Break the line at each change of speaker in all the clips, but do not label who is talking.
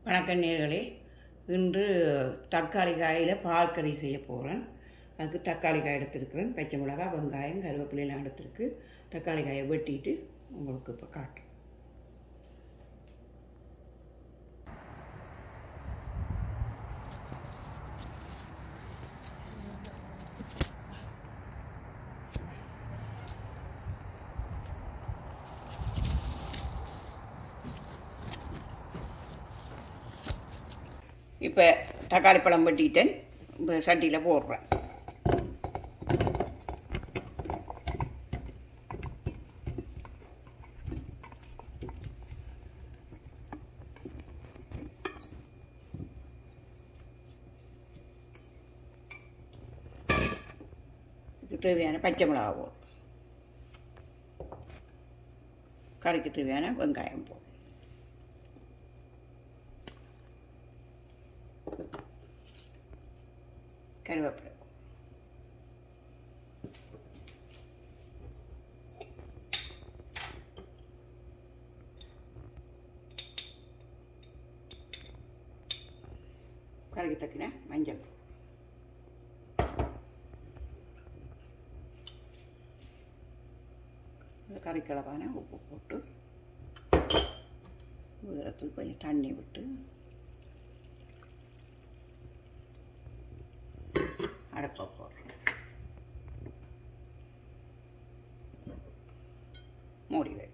வணக்கம் நேர்களே இன்று தக்காளி காயில் பால் கறி செய்ய போகிறேன் அதுக்கு தக்காளி காய் எடுத்துருக்குறேன் பச்சை மிளகாய் வெங்காயம் கருவேப்பிலையெல்லாம் எடுத்துருக்கு தக்காளி காயை வெட்டிட்டு உங்களுக்கு இப்போ காட்டுறேன் இப்போ தக்காளி பழம் வெட்டிட்டேன் இப்போ சட்டியில் போடுறேன் இதுக்கு தேவையான பச்சை மிளகா போடும் கறிக்கு தேவையான வெங்காயம் போடும் கருவேப்பிலை கறிக்கு தக்கின மஞ்சள் கறிக்கிழவான உப்பு போட்டு உயரத்துக்கு கொஞ்சம் தண்ணி விட்டு அடுப்பை போடுறோம் மூடி வைப்போம்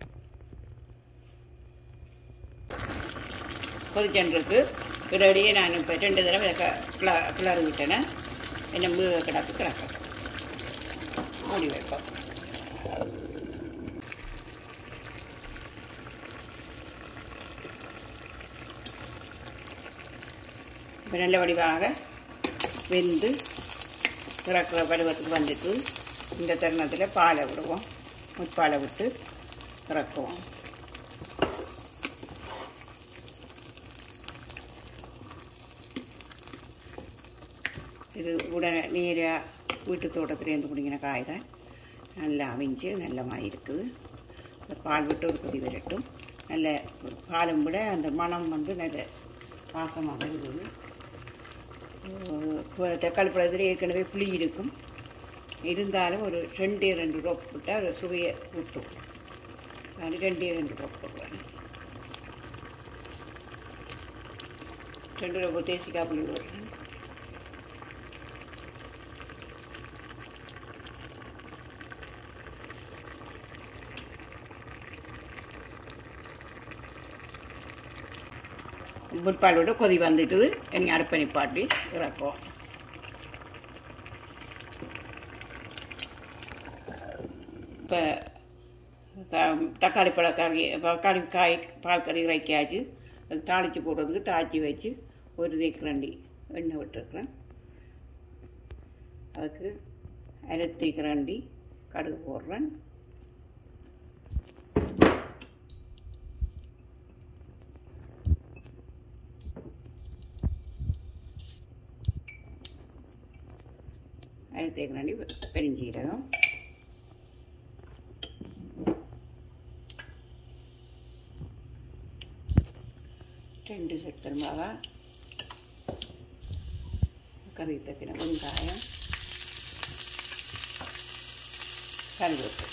கொதிச்சன்றிருக்கு இதோடையே நான் இப்போ ரெண்டு தடவை இதை க- கிள கிளறி விட்டேன்னா என்ன மீ கிடக்கு கிடக்க மூடி வைப்போம் இப்போ நல்ல வடிவாக வெந்து இறக்குற பருவத்துக்கு வந்துட்டு இந்த தருணத்தில் பாலை விடுவோம் முற்பாலை விட்டு இறக்குவோம் இது உடனே நீராக வீட்டு தோட்டத்துலேருந்து பிடிங்கின காய் தான் நல்லா அவிஞ்சு நல்ல மாதிரி இருக்குது இந்த பால் விட்டு ஒரு கொதி வரட்டும் நல்ல பாலும் விட அந்த மணம் வந்து நல்ல வாசமாக இருக்குது இப்போ தக்காளி பழத்தில் ஏற்கனவே புளி இருக்கும் இருந்தாலும் ஒரு ரெண்டு ரெண்டு ரோப் விட்டால் அது சுவையை கூட்டும் அது ரெண்டே ரெண்டு ரோப் போடுவேன் ரெண்டு ரோப்பு தேசிக்காய் புளி போடுறேன் முற்பாலோட கொதி வந்துட்டுது இனி அடுப்பை நிப்பாட்டி இறக்குவோம் இப்போ தக்காளி பழ கறி தக்காளி காய் பால் கறி இறக்கியாச்சு அது தாளித்து போடுறதுக்கு தாச்சி வச்சு ஒரு தேக்கரண்டி எண்ணெய் விட்டுருக்குறேன் அதுக்கு அரை தேக்கரண்டி கடுகு போடுறேன் அரை தேக்கரண்டி பெருஞ்சீரகம் ரெண்டு செட்டல் மிளகா கறி தக்கின வெங்காயம் கருவேப்பிலை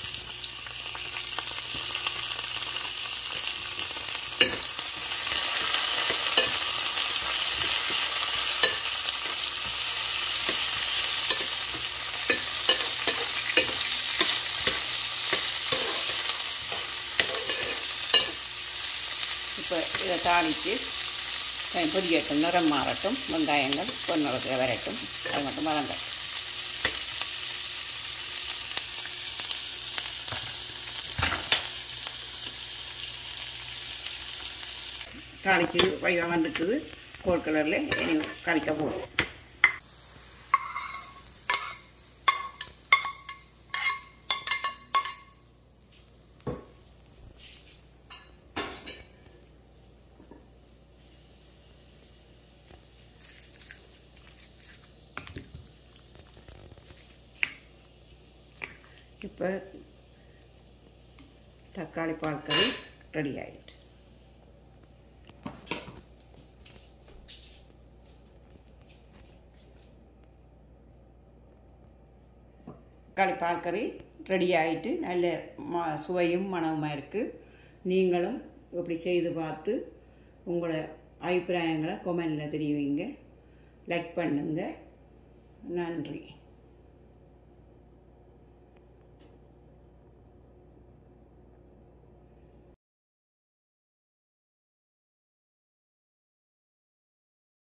இப்போ இதை தாளித்து பொரியட்டும் நிறம் மாறட்டும் வெங்காயங்கள் பொன்னிறத்தில் வரட்டும் அது மட்டும் வதங்க தாளித்து வழியாக வந்துட்டுது கோல் கலரில் இனி கறிக்க போடும் இப்போ தக்காளி பால் கறி ரெடி ஆயிடுச்சு தக்காளி பால்கறி ரெடி ஆகிட்டு நல்ல ம சுவையும் மணமுமாக இருக்குது நீங்களும் இப்படி செய்து பார்த்து உங்களோட அபிப்பிராயங்களை கொமெண்டில் தெரிவிங்க லைக் பண்ணுங்க நன்றி